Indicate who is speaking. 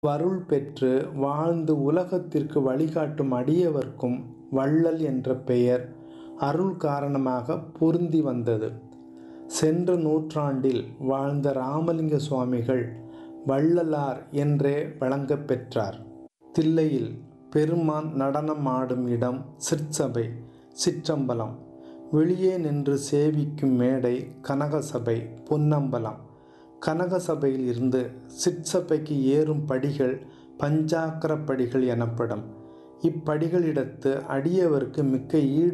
Speaker 1: அவ்வருள் பெற்று வாழ்ந்து உலகத்திற்கு வழிகாட்டும் அடியவர்க்கும் வள்ளல் என்ற பெயர் அருள் காரணமாக பொருந்தி வந்தது சென்ற நூற்றாண்டில் வாழ்ந்த ராமலிங்க சுவாமிகள் வள்ளலார் என்றே வழங்கப் பெற்றார் தில்லையில் பெருமான் நடனம் ஆடும் இடம் சிற்சபை சிற்றம்பலம் வெளியே நின்று சேவிக்கும் மேடை கனகசபை பொன்னம்பலம் கனகசபையில் இருந்து சிற்சபைக்கு ஏறும் படிகள் பஞ்சாக்கர படிகள் எனப்படும் இப்படிகளிடத்து அடியவருக்கு மிக்க ஈடு